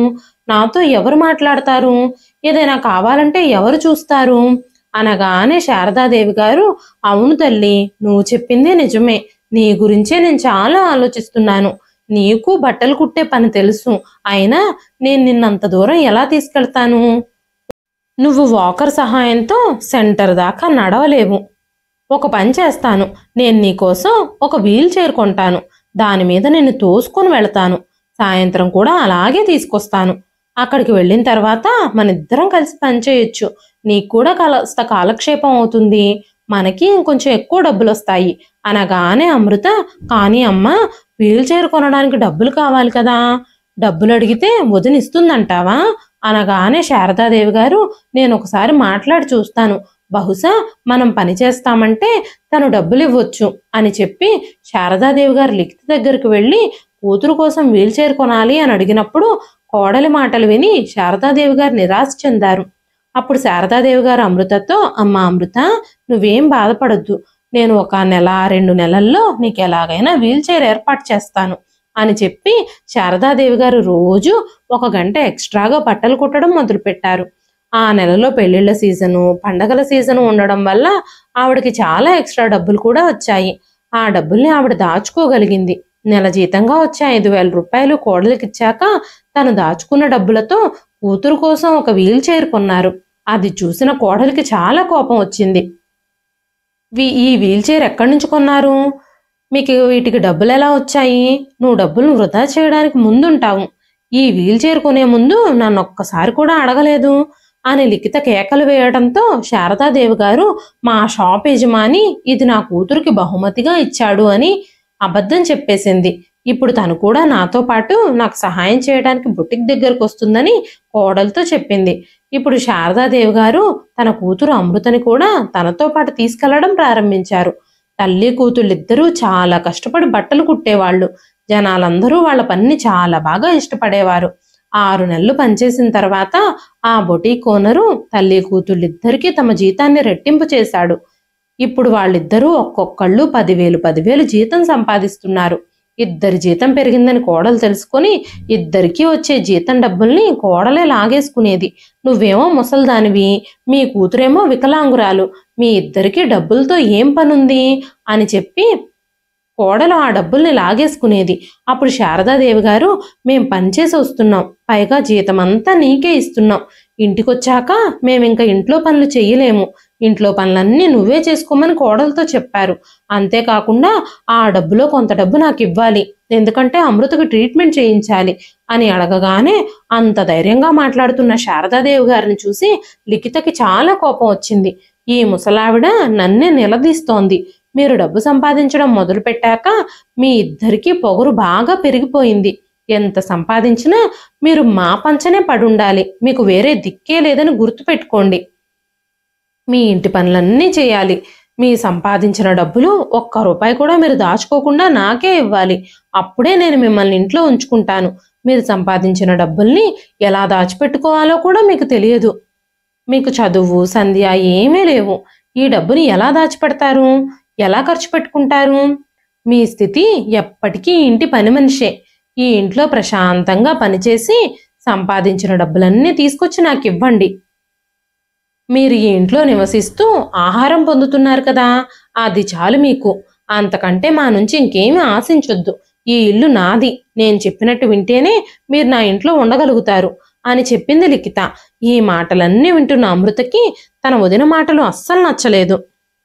నాతో ఎవరు మాట్లాడతారు ఏదైనా కావాలంటే ఎవరు చూస్తారు అనగానే శారదాదేవి గారు అవును తల్లి నువ్వు చెప్పింది నిజమే నీ గురించే నేను చాలా ఆలోచిస్తున్నాను నీకు బట్టలు కుట్టే పని తెలుసు అయినా నేను నిన్నంత దూరం ఎలా తీసుకెళ్తాను నువ్వు వాకర్ సహాయంతో సెంటర్ దాకా నడవలేవు ఒక పని చేస్తాను నేను నీకోసం ఒక వీల్ చైర్ కొంటాను దాని మీద నిన్ను తోసుకొని వెళతాను సాయంత్రం కూడా అలాగే తీసుకొస్తాను అక్కడికి వెళ్ళిన తర్వాత మన ఇద్దరం కలిసి పని చేయొచ్చు నీకు కూడా కాస్త కాలక్షేపం అవుతుంది మనకి ఇంకొంచెం ఎక్కువ డబ్బులు వస్తాయి అనగానే అమృత కానీ అమ్మ వీల్ చైర్ కొనడానికి డబ్బులు కావాలి కదా డబ్బులు అడిగితే వదినిస్తుందంటావా అనగానే శారదాదేవి గారు నేను ఒకసారి మాట్లాడి చూస్తాను బహుశా మనం పని చేస్తామంటే తను డబ్బులు ఇవ్వచ్చు అని చెప్పి శారదాదేవి గారు లిఖిత దగ్గరికి వెళ్ళి కూతురు కోసం వీల్ చైర్ కొనాలి అని అడిగినప్పుడు కోడలి మాటలు విని శారదాదేవి గారు నిరాశ చెందారు అప్పుడు శారదాదేవి గారు అమృతతో అమ్మ అమృత నువ్వేం బాధపడొద్దు నేను ఒక నెల రెండు నెలల్లో నీకు ఎలాగైనా వీల్ చైర్ ఏర్పాటు చేస్తాను అని చెప్పి శారదాదేవి గారు రోజు ఒక గంట ఎక్స్ట్రాగా బట్టలు కుట్టడం మొదలుపెట్టారు ఆ నెలలో పెళ్లిళ్ళ సీజను పండగల సీజను ఉండడం వల్ల ఆవిడకి చాలా ఎక్స్ట్రా డబ్బులు కూడా వచ్చాయి ఆ డబ్బుల్ని ఆవిడ దాచుకోగలిగింది నెల జీతంగా వచ్చే ఐదు వేల రూపాయలు కోడలికి ఇచ్చాక తను దాచుకున్న డబ్బులతో కూతురు కోసం ఒక వీల్ చైర్ కొన్నారు అది చూసిన కోడలికి చాలా కోపం వచ్చింది వీ- ఈ వీల్ చైర్ ఎక్కడి నుంచి కొన్నారు మీకు వీటికి డబ్బులు ఎలా వచ్చాయి నువ్వు డబ్బులను వృధా చేయడానికి ముందుంటావు ఈ వీల్ చైర్ కొనే ముందు నన్ను ఒక్కసారి కూడా అడగలేదు అని లిఖిత కేకలు వేయడంతో శారదాదేవి గారు మా షాప్ యజమాని ఇది నా కూతురికి బహుమతిగా ఇచ్చాడు అని అబద్ధం చెప్పేసింది ఇప్పుడు తను కూడా నాతో పాటు నాకు సహాయం చేయడానికి బుటిక్ దగ్గరకు వస్తుందని కోడలతో చెప్పింది ఇప్పుడు శారదాదేవి గారు తన కూతురు అమృతని కూడా తనతో పాటు తీసుకెళ్లడం ప్రారంభించారు తల్లి కూతుళ్ళిద్దరూ చాలా కష్టపడి బట్టలు కుట్టేవాళ్ళు జనాలందరూ వాళ్ళ పనిని చాలా బాగా ఇష్టపడేవారు ఆరు నెలలు పనిచేసిన తర్వాత ఆ బొటీక్ ఓనరు తల్లి కూతుళ్ళిద్దరికీ తమ జీతాన్ని రెట్టింపు చేశాడు ఇప్పుడు వాళ్ళిద్దరూ ఒక్కొక్కళ్ళు పదివేలు పదివేలు జీతం సంపాదిస్తున్నారు ఇద్దరి జీతం పెరిగిందని కోడలు తెలుసుకొని ఇద్దరికీ వచ్చే జీతం డబ్బుల్ని కోడలే లాగేసుకునేది నువ్వేమో ముసల్దానివి మీ కూతురేమో వికలాంగురాలు మీ ఇద్దరికి డబ్బులతో ఏం పనుంది అని చెప్పి కోడలు ఆ డబ్బుల్ని లాగేసుకునేది అప్పుడు శారదాదేవి గారు మేం పనిచేసి వస్తున్నాం పైగా జీతం అంతా నీకే ఇస్తున్నాం ఇంటికొచ్చాక మేము ఇంకా ఇంట్లో పనులు చెయ్యలేము ఇంట్లో పనులన్నీ నువ్వే చేసుకోమని కోడలతో చెప్పారు అంతేకాకుండా ఆ డబ్బులో కొంత డబ్బు నాకు ఇవ్వాలి ఎందుకంటే అమృతకు ట్రీట్మెంట్ చేయించాలి అని అడగగానే అంత ధైర్యంగా మాట్లాడుతున్న శారదాదేవి గారిని చూసి లిఖితకి చాలా కోపం వచ్చింది ఈ ముసలావిడ నన్నే నిలదీస్తోంది మీరు డబ్బు సంపాదించడం మొదలుపెట్టాక మీ ఇద్దరికీ పొగరు బాగా పెరిగిపోయింది ఎంత సంపాదించినా మీరు మా పంచనే పడుండాలి మీకు వేరే దిక్కే లేదని గుర్తుపెట్టుకోండి మీ ఇంటి పనులన్నీ చేయాలి మీ సంపాదించిన డబ్బులు ఒక్క రూపాయి కూడా మీరు దాచుకోకుండా నాకే ఇవ్వాలి అప్పుడే నేను మిమ్మల్ని ఇంట్లో ఉంచుకుంటాను మీరు సంపాదించిన డబ్బుల్ని ఎలా దాచిపెట్టుకోవాలో కూడా మీకు తెలియదు మీకు చదువు సంధ్య ఏమీ లేవు ఈ డబ్బుని ఎలా దాచిపెడతారు ఎలా ఖర్చు పెట్టుకుంటారు మీ స్థితి ఎప్పటికీ ఇంటి పని మనిషే ఈ ఇంట్లో ప్రశాంతంగా పనిచేసి సంపాదించిన డబ్బులన్నీ తీసుకొచ్చి నాకు ఇవ్వండి మీరు ఈ ఇంట్లో నివసిస్తూ ఆహారం పొందుతున్నారు కదా అది చాలు మీకు అంతకంటే మా నుంచి ఇంకేమీ ఆశించొద్దు ఈ ఇల్లు నాది నేను చెప్పినట్టు వింటేనే మీరు నా ఇంట్లో ఉండగలుగుతారు అని చెప్పింది లిఖిత ఈ మాటలన్నీ వింటున్న అమృతకి తన వదిన మాటలు అస్సలు నచ్చలేదు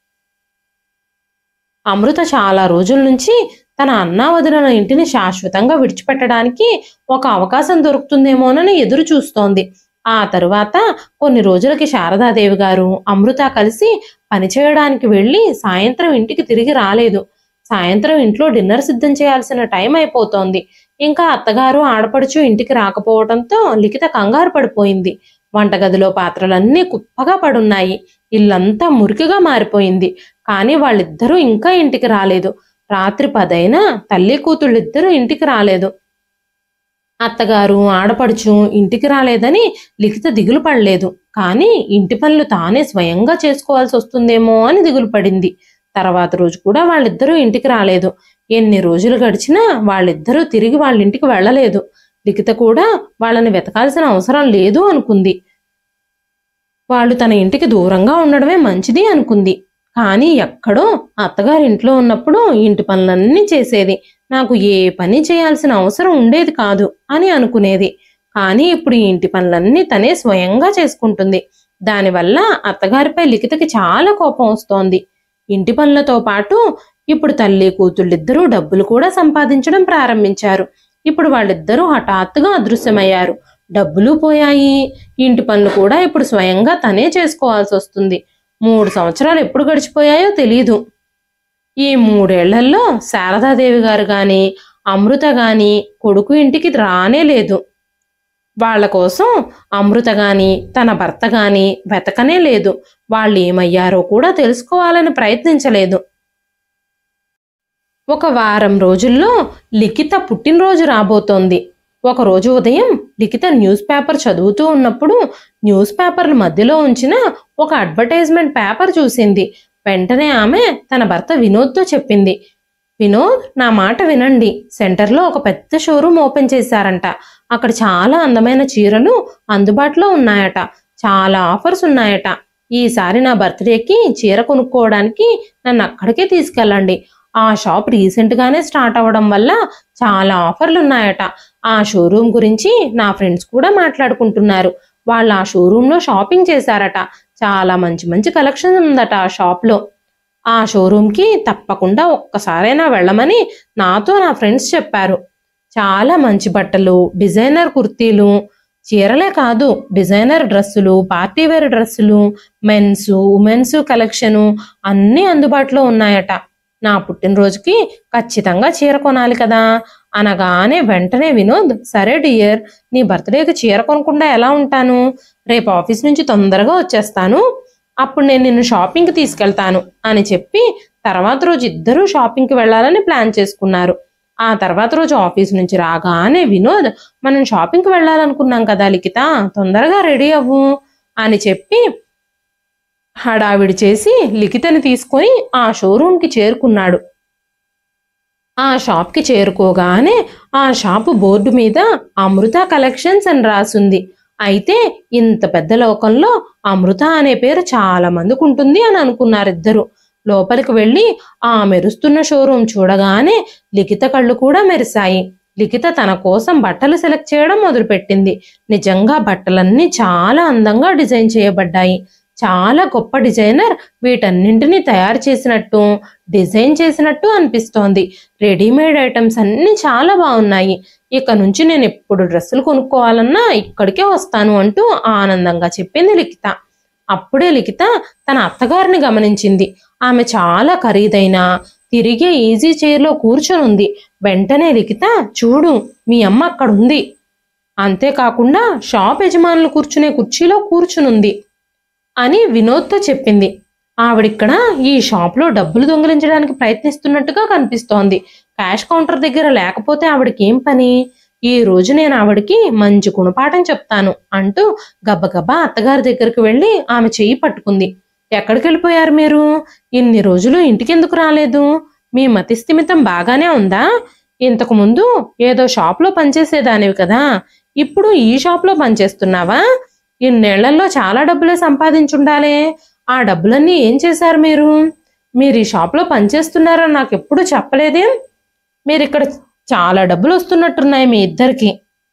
అమృత చాలా రోజుల నుంచి తన అన్నా వదిన ఇంటిని శాశ్వతంగా విడిచిపెట్టడానికి ఒక అవకాశం దొరుకుతుందేమోనని ఎదురు చూస్తోంది ఆ తరువాత కొన్ని రోజులకి శారదాదేవి గారు అమృత కలిసి పనిచేయడానికి వెళ్ళి సాయంత్రం ఇంటికి తిరిగి రాలేదు సాయంత్రం ఇంట్లో డిన్నర్ సిద్ధం చేయాల్సిన టైం అయిపోతోంది ఇంకా అత్తగారు ఆడపడుచు ఇంటికి రాకపోవడంతో లిఖిత కంగారు పడిపోయింది వంటగదిలో పాత్రలన్నీ కుప్పగా పడున్నాయి ఇల్లంతా మురికిగా మారిపోయింది కానీ వాళ్ళిద్దరూ ఇంకా ఇంటికి రాలేదు రాత్రి పదైనా తల్లి కూతుళ్ళిద్దరూ ఇంటికి రాలేదు అత్తగారు ఆడపడుచు ఇంటికి రాలేదని లిఖిత దిగులు పడలేదు కానీ ఇంటి పనులు తానే స్వయంగా చేసుకోవాల్సి వస్తుందేమో అని దిగులు పడింది తర్వాత రోజు కూడా వాళ్ళిద్దరూ ఇంటికి రాలేదు ఎన్ని రోజులు గడిచినా వాళ్ళిద్దరూ తిరిగి వాళ్ళ ఇంటికి వెళ్ళలేదు లిఖిత కూడా వాళ్ళని వెతకాల్సిన అవసరం లేదు అనుకుంది వాళ్ళు తన ఇంటికి దూరంగా ఉండడమే మంచిది అనుకుంది కానీ ఎక్కడో అత్తగారి ఇంట్లో ఉన్నప్పుడు ఇంటి పనులన్నీ చేసేది నాకు ఏ పని చేయాల్సిన అవసరం ఉండేది కాదు అని అనుకునేది కానీ ఇప్పుడు ఈ ఇంటి పనులన్నీ తనే స్వయంగా చేసుకుంటుంది దానివల్ల అత్తగారిపై లిఖితకి చాలా కోపం వస్తోంది ఇంటి పనులతో పాటు ఇప్పుడు తల్లి కూతుళ్ళిద్దరూ డబ్బులు కూడా సంపాదించడం ప్రారంభించారు ఇప్పుడు వాళ్ళిద్దరూ హఠాత్తుగా అదృశ్యమయ్యారు డబ్బులు పోయాయి ఇంటి పనులు కూడా ఇప్పుడు స్వయంగా తనే చేసుకోవాల్సి వస్తుంది మూడు సంవత్సరాలు ఎప్పుడు గడిచిపోయాయో తెలియదు ఈ మూడేళ్లలో శారదాదేవి గారు గాని అమృత గాని కొడుకు ఇంటికి రానే లేదు వాళ్ళ కోసం అమృత గాని తన భర్త గాని వెతకనే లేదు వాళ్ళు ఏమయ్యారో కూడా తెలుసుకోవాలని ప్రయత్నించలేదు ఒక వారం రోజుల్లో లిఖిత పుట్టినరోజు రాబోతోంది ఒక రోజు ఉదయం లిఖిత న్యూస్ పేపర్ చదువుతూ ఉన్నప్పుడు న్యూస్ పేపర్ల మధ్యలో ఉంచిన ఒక అడ్వర్టైజ్మెంట్ పేపర్ చూసింది వెంటనే ఆమె తన భర్త వినోద్తో చెప్పింది వినోద్ నా మాట వినండి సెంటర్లో ఒక పెద్ద షోరూమ్ ఓపెన్ చేశారంట అక్కడ చాలా అందమైన చీరలు అందుబాటులో ఉన్నాయట చాలా ఆఫర్స్ ఉన్నాయట ఈసారి నా బర్త్డేకి చీర కొనుక్కోవడానికి నన్ను అక్కడికే తీసుకెళ్ళండి ఆ షాప్ రీసెంట్ గానే స్టార్ట్ అవ్వడం వల్ల చాలా ఆఫర్లు ఉన్నాయట ఆ షోరూమ్ గురించి నా ఫ్రెండ్స్ కూడా మాట్లాడుకుంటున్నారు వాళ్ళు ఆ షోరూమ్ లో షాపింగ్ చేశారట చాలా మంచి మంచి కలెక్షన్ ఉందట ఆ షాప్ లో ఆ షోరూమ్ కి తప్పకుండా ఒక్కసారైనా వెళ్ళమని నాతో నా ఫ్రెండ్స్ చెప్పారు చాలా మంచి బట్టలు డిజైనర్ కుర్తీలు చీరలే కాదు డిజైనర్ డ్రెస్సులు పార్టీ వేర్ డ్రెస్సులు మెన్స్ ఉమెన్స్ కలెక్షను అన్నీ అందుబాటులో ఉన్నాయట నా పుట్టినరోజుకి ఖచ్చితంగా చీర కొనాలి కదా అనగానే వెంటనే వినోద్ సరే డియర్ నీ బర్త్డేకి చీర కొనకుండా ఎలా ఉంటాను రేపు ఆఫీస్ నుంచి తొందరగా వచ్చేస్తాను అప్పుడు నేను నిన్ను షాపింగ్కి తీసుకెళ్తాను అని చెప్పి తర్వాత రోజు ఇద్దరూ షాపింగ్కి వెళ్ళాలని ప్లాన్ చేసుకున్నారు ఆ తర్వాత రోజు ఆఫీస్ నుంచి రాగానే వినోద్ మనం షాపింగ్కి వెళ్ళాలనుకున్నాం కదా లిఖిత తొందరగా రెడీ అవ్వు అని చెప్పి హడావిడి చేసి లిఖితని తీసుకొని ఆ షోరూంకి చేరుకున్నాడు ఆ షాప్కి చేరుకోగానే ఆ షాపు బోర్డు మీద అమృత కలెక్షన్స్ అని రాసుంది అయితే ఇంత పెద్ద లోకంలో అమృత అనే పేరు చాలా మందికి ఉంటుంది అని అనుకున్నారు ఇద్దరు లోపలికి వెళ్ళి ఆ మెరుస్తున్న షోరూం చూడగానే లిఖిత కళ్ళు కూడా మెరిశాయి లిఖిత తన కోసం బట్టలు సెలెక్ట్ చేయడం మొదలుపెట్టింది నిజంగా బట్టలన్నీ చాలా అందంగా డిజైన్ చేయబడ్డాయి చాలా గొప్ప డిజైనర్ వీటన్నింటినీ తయారు చేసినట్టు డిజైన్ చేసినట్టు అనిపిస్తోంది రెడీమేడ్ ఐటమ్స్ అన్నీ చాలా బాగున్నాయి ఇక నుంచి నేను ఎప్పుడు డ్రెస్సులు కొనుక్కోవాలన్నా ఇక్కడికే వస్తాను అంటూ ఆనందంగా చెప్పింది లిఖిత అప్పుడే లిఖిత తన అత్తగారిని గమనించింది ఆమె చాలా ఖరీదైన తిరిగే ఈజీ చైర్లో కూర్చొని ఉంది వెంటనే లిఖిత చూడు మీ అమ్మ అక్కడ ఉంది అంతేకాకుండా షాప్ యజమానులు కూర్చునే కుర్చీలో కూర్చునుంది అని వినోద్తో చెప్పింది ఆవిడిక్కడ ఈ షాప్లో డబ్బులు దొంగిలించడానికి ప్రయత్నిస్తున్నట్టుగా కనిపిస్తోంది క్యాష్ కౌంటర్ దగ్గర లేకపోతే ఆవిడకి ఏం పని ఈ రోజు నేను ఆవిడకి మంచి గుణపాఠం చెప్తాను అంటూ గబగబా అత్తగారి దగ్గరికి వెళ్ళి ఆమె చెయ్యి పట్టుకుంది ఎక్కడికి వెళ్ళిపోయారు మీరు ఇన్ని రోజులు ఇంటికెందుకు రాలేదు మీ మతిస్థిమితం బాగానే ఉందా ఇంతకు ముందు ఏదో షాప్లో పనిచేసేదానివి కదా ఇప్పుడు ఈ షాప్లో పనిచేస్తున్నావా ఇన్నేళ్లలో చాలా డబ్బులే సంపాదించుండాలే ఆ డబ్బులన్నీ ఏం చేశారు మీరు మీరు ఈ షాప్లో పనిచేస్తున్నారని నాకు ఎప్పుడు చెప్పలేదే మీరు ఇక్కడ చాలా డబ్బులు వస్తున్నట్టున్నాయి మీ ఇద్దరికి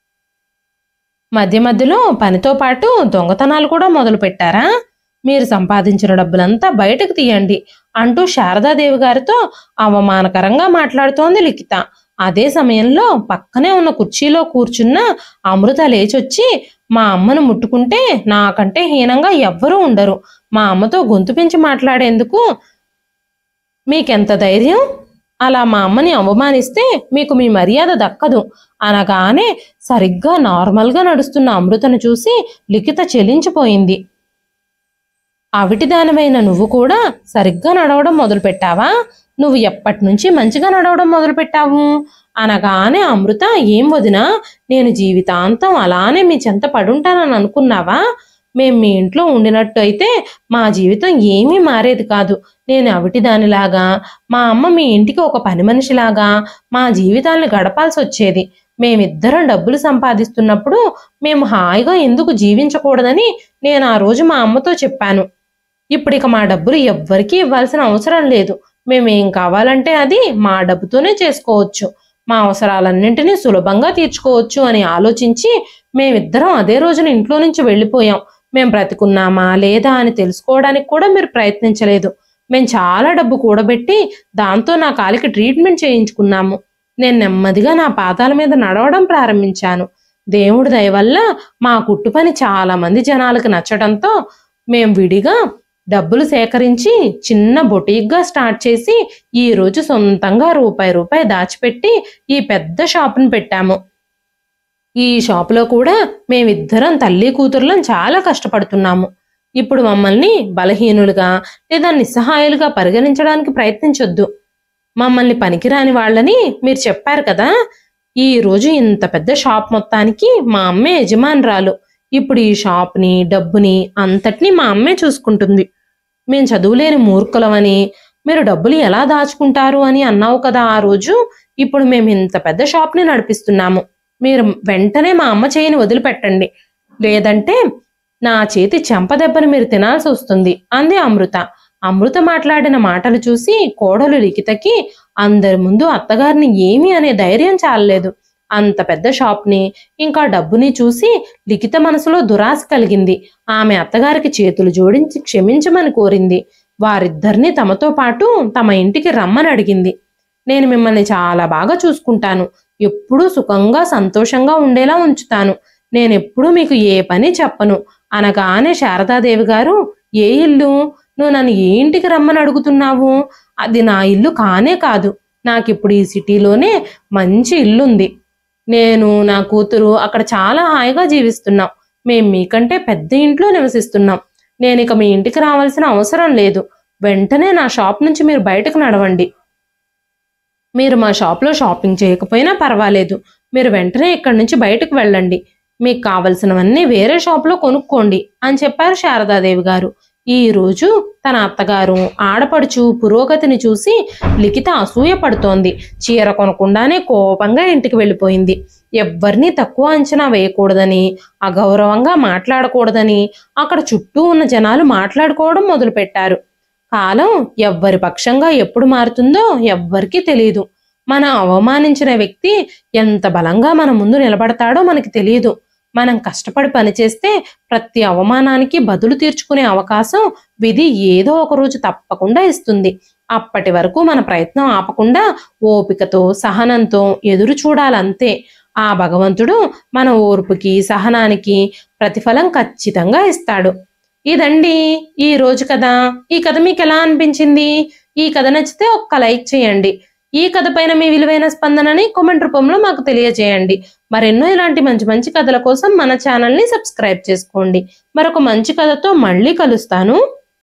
మధ్య మధ్యలో పనితో పాటు దొంగతనాలు కూడా మొదలు పెట్టారా మీరు సంపాదించిన డబ్బులంతా బయటకు తీయండి అంటూ శారదాదేవి గారితో అవమానకరంగా మాట్లాడుతోంది లిఖిత అదే సమయంలో పక్కనే ఉన్న కుర్చీలో కూర్చున్న అమృత లేచొచ్చి మా అమ్మను ముట్టుకుంటే నాకంటే హీనంగా ఎవ్వరూ ఉండరు మా అమ్మతో గొంతు పెంచి మాట్లాడేందుకు మీకెంత ధైర్యం అలా మా అమ్మని అవమానిస్తే మీకు మీ మర్యాద దక్కదు అనగానే సరిగ్గా నార్మల్గా నడుస్తున్న అమృతను చూసి లిఖిత చెలించిపోయింది అవిటిదానివైన నువ్వు కూడా సరిగ్గా నడవడం మొదలుపెట్టావా నువ్వు ఎప్పటి నుంచి మంచిగా నడవడం మొదలుపెట్టావు అనగానే అమృత ఏం వదినా నేను జీవితాంతం అలానే మీ చెంత పడుంటానని అనుకున్నావా మేం మీ ఇంట్లో ఉండినట్టు అయితే మా జీవితం ఏమీ మారేది కాదు నేను అవిటి దానిలాగా మా అమ్మ మీ ఇంటికి ఒక పని మనిషిలాగా మా జీవితాల్ని గడపాల్సి వచ్చేది మేమిద్దరం డబ్బులు సంపాదిస్తున్నప్పుడు మేము హాయిగా ఎందుకు జీవించకూడదని నేను ఆ రోజు మా అమ్మతో చెప్పాను ఇప్పుడు ఇక మా డబ్బులు ఎవ్వరికీ ఇవ్వాల్సిన అవసరం లేదు మేమేం కావాలంటే అది మా డబ్బుతోనే చేసుకోవచ్చు మా అవసరాలన్నింటినీ సులభంగా తీర్చుకోవచ్చు అని ఆలోచించి మేమిద్దరం అదే రోజున ఇంట్లో నుంచి వెళ్ళిపోయాం మేం బ్రతికున్నామా లేదా అని తెలుసుకోవడానికి కూడా మీరు ప్రయత్నించలేదు మేం చాలా డబ్బు కూడబెట్టి దాంతో నా కాలికి ట్రీట్మెంట్ చేయించుకున్నాము నేను నెమ్మదిగా నా పాదాల మీద నడవడం ప్రారంభించాను దేవుడి దయ వల్ల మా కుట్టు పని చాలా మంది జనాలకు నచ్చడంతో మేం విడిగా డబ్బులు సేకరించి చిన్న బొటీక్గా స్టార్ట్ చేసి ఈ రోజు సొంతంగా రూపాయి రూపాయి దాచిపెట్టి ఈ పెద్ద షాప్ని పెట్టాము ఈ షాపులో కూడా మేమిద్దరం తల్లి కూతురులం చాలా కష్టపడుతున్నాము ఇప్పుడు మమ్మల్ని బలహీనులుగా లేదా నిస్సహాయులుగా పరిగణించడానికి ప్రయత్నించొద్దు మమ్మల్ని పనికిరాని వాళ్ళని మీరు చెప్పారు కదా ఈ రోజు ఇంత పెద్ద షాప్ మొత్తానికి మా అమ్మే యజమానురాలు ఇప్పుడు ఈ షాప్ని డబ్బుని అంతటినీ మా అమ్మే చూసుకుంటుంది మేం చదువులేని మూర్ఖులమని మీరు డబ్బులు ఎలా దాచుకుంటారు అని అన్నావు కదా ఆ రోజు ఇప్పుడు మేము ఇంత పెద్ద షాప్ని నడిపిస్తున్నాము మీరు వెంటనే మా అమ్మ చేయిని వదిలిపెట్టండి లేదంటే నా చేతి చెంపదెబ్బని మీరు తినాల్సి వస్తుంది అంది అమృత అమృత మాట్లాడిన మాటలు చూసి కోడలు లిఖితకి అందరి ముందు అత్తగారిని ఏమీ అనే ధైర్యం చాలలేదు అంత పెద్ద షాప్ని ఇంకా డబ్బుని చూసి లిఖిత మనసులో దురాశ కలిగింది ఆమె అత్తగారికి చేతులు జోడించి క్షమించమని కోరింది వారిద్దరిని తమతో పాటు తమ ఇంటికి రమ్మని అడిగింది నేను మిమ్మల్ని చాలా బాగా చూసుకుంటాను ఎప్పుడూ సుఖంగా సంతోషంగా ఉండేలా ఉంచుతాను నేను ఎప్పుడూ మీకు ఏ పని చెప్పను అనగానే శారదాదేవి గారు ఏ ఇల్లు నువ్వు నన్ను ఏ ఇంటికి రమ్మని అడుగుతున్నావు అది నా ఇల్లు కానే కాదు నాకిప్పుడు ఈ సిటీలోనే మంచి ఇల్లుంది నేను నా కూతురు అక్కడ చాలా హాయిగా జీవిస్తున్నాం మేం మీకంటే పెద్ద ఇంట్లో నివసిస్తున్నాం నేను ఇక మీ ఇంటికి రావాల్సిన అవసరం లేదు వెంటనే నా షాప్ నుంచి మీరు బయటకు నడవండి మీరు మా షాప్లో షాపింగ్ చేయకపోయినా పర్వాలేదు మీరు వెంటనే ఇక్కడి నుంచి బయటకు వెళ్ళండి మీకు కావలసినవన్నీ వేరే షాప్లో కొనుక్కోండి అని చెప్పారు శారదాదేవి గారు ఈ రోజు తన అత్తగారు ఆడపడుచు పురోగతిని చూసి లిఖిత అసూయ పడుతోంది చీర కొనకుండానే కోపంగా ఇంటికి వెళ్ళిపోయింది ఎవ్వరినీ తక్కువ అంచనా వేయకూడదని అగౌరవంగా మాట్లాడకూడదని అక్కడ చుట్టూ ఉన్న జనాలు మాట్లాడుకోవడం మొదలుపెట్టారు కాలం ఎవ్వరి పక్షంగా ఎప్పుడు మారుతుందో ఎవ్వరికీ తెలియదు మన అవమానించిన వ్యక్తి ఎంత బలంగా మన ముందు నిలబడతాడో మనకి తెలియదు మనం కష్టపడి పనిచేస్తే ప్రతి అవమానానికి బదులు తీర్చుకునే అవకాశం విధి ఏదో ఒక రోజు తప్పకుండా ఇస్తుంది అప్పటి వరకు మన ప్రయత్నం ఆపకుండా ఓపికతో సహనంతో ఎదురు చూడాలంతే ఆ భగవంతుడు మన ఓర్పుకి సహనానికి ప్రతిఫలం ఖచ్చితంగా ఇస్తాడు ఇదండి ఈ రోజు కథ ఈ కథ మీకు ఎలా అనిపించింది ఈ కథ నచ్చితే ఒక్క లైక్ చేయండి ఈ కథ పైన మీ విలువైన స్పందనని కామెంట్ రూపంలో మాకు తెలియజేయండి మరెన్నో ఇలాంటి మంచి మంచి కథల కోసం మన ఛానల్ని సబ్స్క్రైబ్ చేసుకోండి మరొక మంచి కథతో మళ్ళీ కలుస్తాను